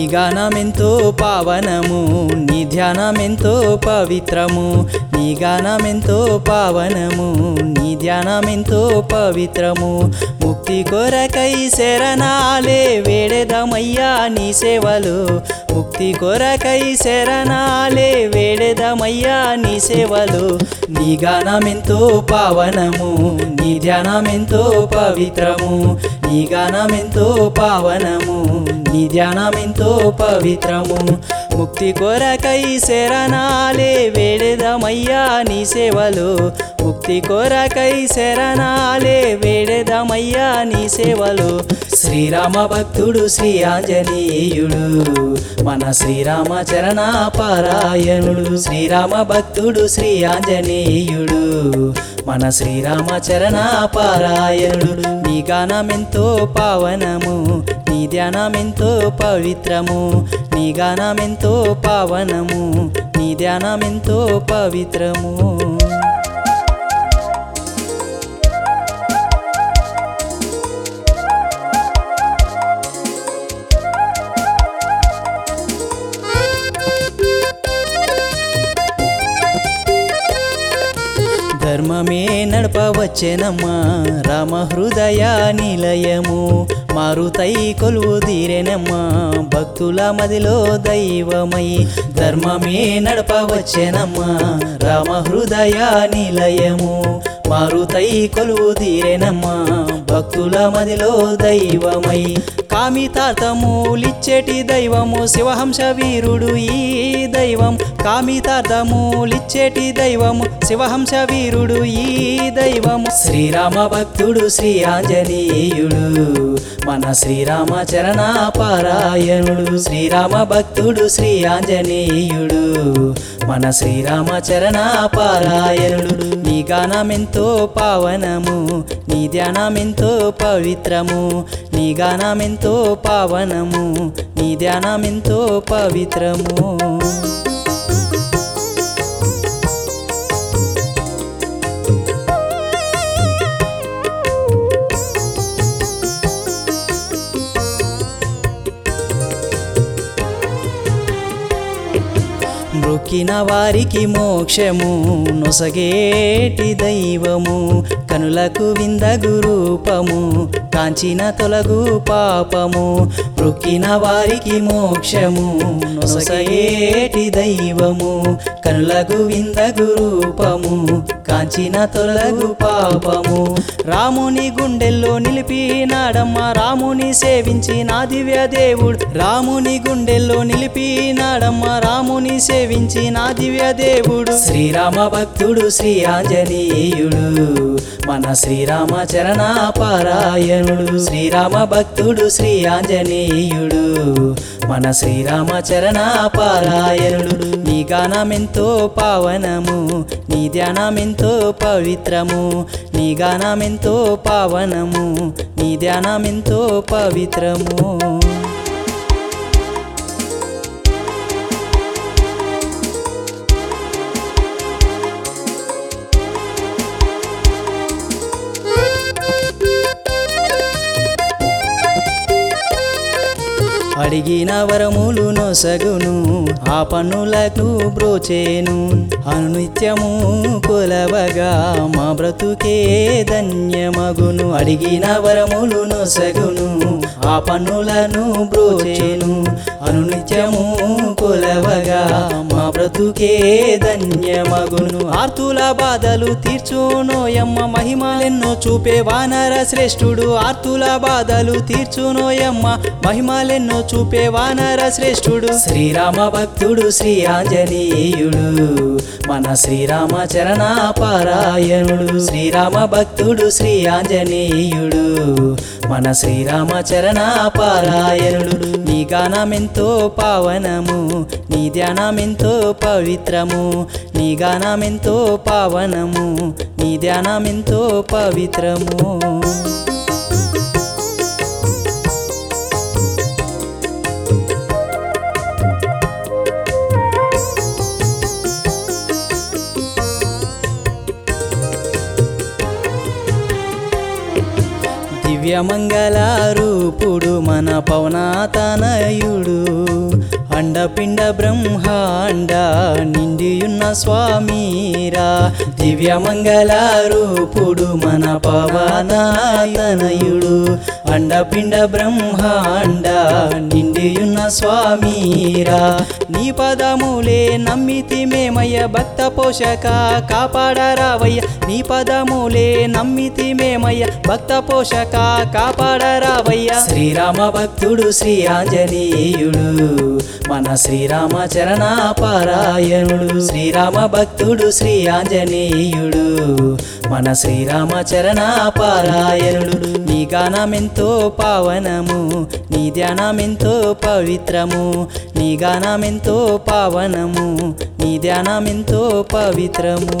గానమెంతో పావనము నీ ధ్యానమెంతో పవిత్రము నీ గానమెంతో పావనము నీ ధ్యానమెంతో పవిత్రము ముక్తి కొరకై శరణాలే వేడెదమయ్యా నీ సేవలు ముక్తి కొరకై శరణాలే వేడెదమయ్యా నీ సేవలు నీ గానమెంతో పావనము నీ ధ్యానమెంతో పవిత్రము నీ గానమెంతో పావనము నీ ధ్యానమెంతో పవిత్రము ముక్తి కొరకై శరణాలే వేడెదమయ్యా నీ సేవలు ముక్తి కొరకై శరణాలే వేడెదమయ్యా నీ సేవలు శ్రీరామ భక్తుడు శ్రీ ఆంజనేయుడు మన శ్రీరామ చరణ పారాయణుడు శ్రీరామ భక్తుడు శ్రీ ఆంజనేయుడు మన శ్రీరామ చరణ పారాయణుడు నీ గానమెంతో పావనము నీ ధ్యానమెంతో పవిత్రము నీ గానమెంతో పావనము నీ ధ్యానమెంతో పవిత్రము ధర్మమే నడపవచ్చెనమ్మా రామ హృదయ నిలయము మారుతై కొలువు తీరెనమ్మా భక్తుల మదిలో దైవమై ధర్మమే నడపవచ్చెనమ్మా రామ హృదయ నిలయము మారుతై కొలువు తీరెనమ్మా భక్తుల మదిలో దైవమై కామితార్థములిచ్చేటి దైవము శివహంస వీరుడు ఈ దైవం కామితార్థములిచ్చేటి దైవము శివహంస వీరుడు ఈ దైవము శ్రీరామ భక్తుడు శ్రీ ఆంజనేయుడు మన శ్రీరామ చరణ పారాయణుడు శ్రీరామ భక్తుడు శ్రీ ఆంజనేయుడు మన శ్రీరామ చరణ పారాయణుడు నీ గానమెంతో పావనము నీ ధ్యానమెంతో పవిత్రము నీ గానమెంతో పావనము నీ ధ్యానమెంతో పవిత్రము మొక్కిన వారికి మోక్షము నొసగేటి దైవము కనులకు విందగు రూపము కాంచిన తొలగు పాపము మొక్కిన వారికి మోక్షము నొసగేటి దైవము కనులకు విందగు రూపము కాంచిన తొలగు పాపము రాముని గుండెల్లో నిలిపినాడమ్మ రాముని సేవించి నా దివ్య దేవుడు రాముని గుండెల్లో నిలిపినాడమ్మ రాముని సేవించి నా దివ్య దేవుడు శ్రీరామ భక్తుడు శ్రీ ఆంజనేయుడు మన శ్రీరామ చరణ పారాయణుడు శ్రీరామ భక్తుడు శ్రీ ఆంజనేయుడు మన శ్రీరామ చరణ పారాయణుడు నీ గానమెంతో పావనము నీ ధ్యానమెంతో పవిత్రము నీ గానమెంతో పావనము నీ ధ్యానమెంతో పవిత్రము అడిగిన వరములు నొసగును ఆ పన్నులకు బ్రోచేను అనునిత్యము కొలవగా మా బ్రతుకే ధన్యమగును అడిగిన వరములు నొసగును ఆ పన్నులను బ్రోచేను అనునిత్యము కొలవగా మా బ్రతుకే ధన్యమగును ఆర్తుల బాధలు తీర్చునోయమ్మ మహిమలెన్నో చూపే వానర శ్రేష్ఠుడు ఆర్తుల బాధలు తీర్చునోయమ్మ మహిమలెన్నో చూపే వానర శ్రేష్ఠుడు శ్రీరామ భక్తుడు శ్రీ ఆంజనేయుడు మన శ్రీరామ చరణ పారాయణుడు శ్రీరామ భక్తుడు శ్రీ ఆంజనేయుడు మన శ్రీరామ చరణ పారాయణుడు నీ గానమెంతో పావనము నీ ధ్యానమెంతో పవిత్రము నీ గానమెంతో పావనము నీ ధ్యానమెంతో పవిత్రము దివ్యమంగళ రూపుడు మన పవనాతనయుడు అండపిండ బ్రహ్మాండ నిండియున్న స్వామీరా దివ్యమంగళ రూపుడు మన పవనాతనయుడు అండపిండ బ్రహ్మాండ నిండియున్న స్వామీరా నీ పదములే నమ్మితి మేమయ్య భక్త పోషక కాపాడరావయ్య నీ పదములే నమ్మితి మేమయ్య భక్త పోషక కాపాడరావయ్య శ్రీరామ భక్తుడు శ్రీ ఆంజనేయుడు మన శ్రీరామ చరణ పారాయణుడు శ్రీరామ భక్తుడు శ్రీ ఆంజనేయుడు మన శ్రీరామ చరణ పారాయణుడు నీ గానమెంతో పావనము నీ ధ్యానమెంతో పవిత్రము నీ గానమెంతో పావనము నీ ధ్యానమెంతో పవిత్రము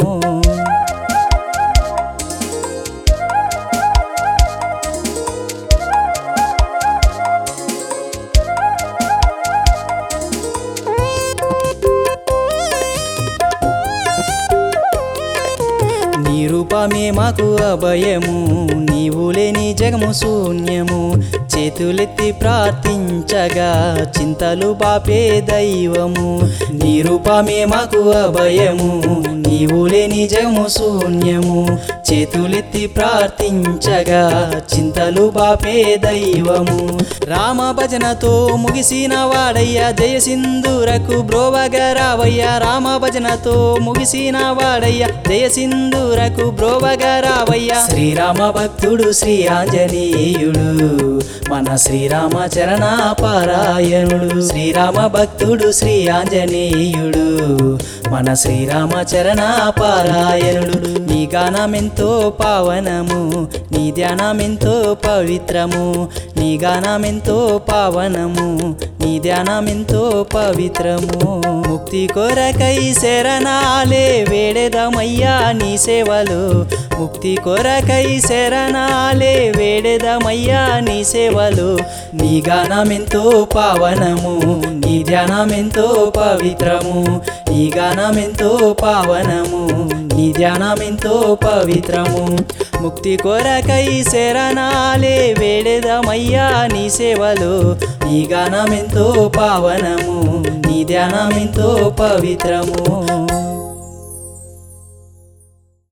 నీ రూపమే మాకు అభయము నీవు లేని జగము శూన్యము చేతులెత్తి ప్రార్థించగా చింతలు బాపే దైవము నీ రూపమే మాకు అభయము నీవు లేని జగము శూన్యము చేతులెత్తి ప్రార్థించగా చింతలు బాపే దైవము రామ భజనతో ముగిసిన వాడయ్య జయసింధురకు బ్రోవగరావయ్య రామ భజనతో ముగిసిన వాడయ్య జయసింధురకు బ్రోవగరావయ్య శ్రీరామ భక్తుడు శ్రీ ఆంజనేయుడు మన శ్రీరామ చరణ పారాయణుడు శ్రీరామ భక్తుడు శ్రీ ఆంజనేయుడు మన శ్రీరామ చరణ పారాయణుడు నీ గానమెంతో పావనము నీ ధ్యానమెంతో పవిత్రము నీ గానమెంతో పావనము నీ ధ్యానమెంతో పవిత్రము ముక్తి కొరకై శరణాలే వేడెదమయ్యా నీ సేవలు ముక్తి కొరకై శరణాలే వేడెదమయ్యా నీ సేవలు నీ గానమెంతో పావనము నీ ధ్యానమెంతో పవిత్రము నీ గానమెంతో పావనము నీ ధ్యానమెంతో పవిత్రము ముక్తి కొరకై శరణాలే వేడెదమయ్యా నీ సేవలు నీ గానమెంతో పావనము నీ ధ్యానమెంతో పవిత్రము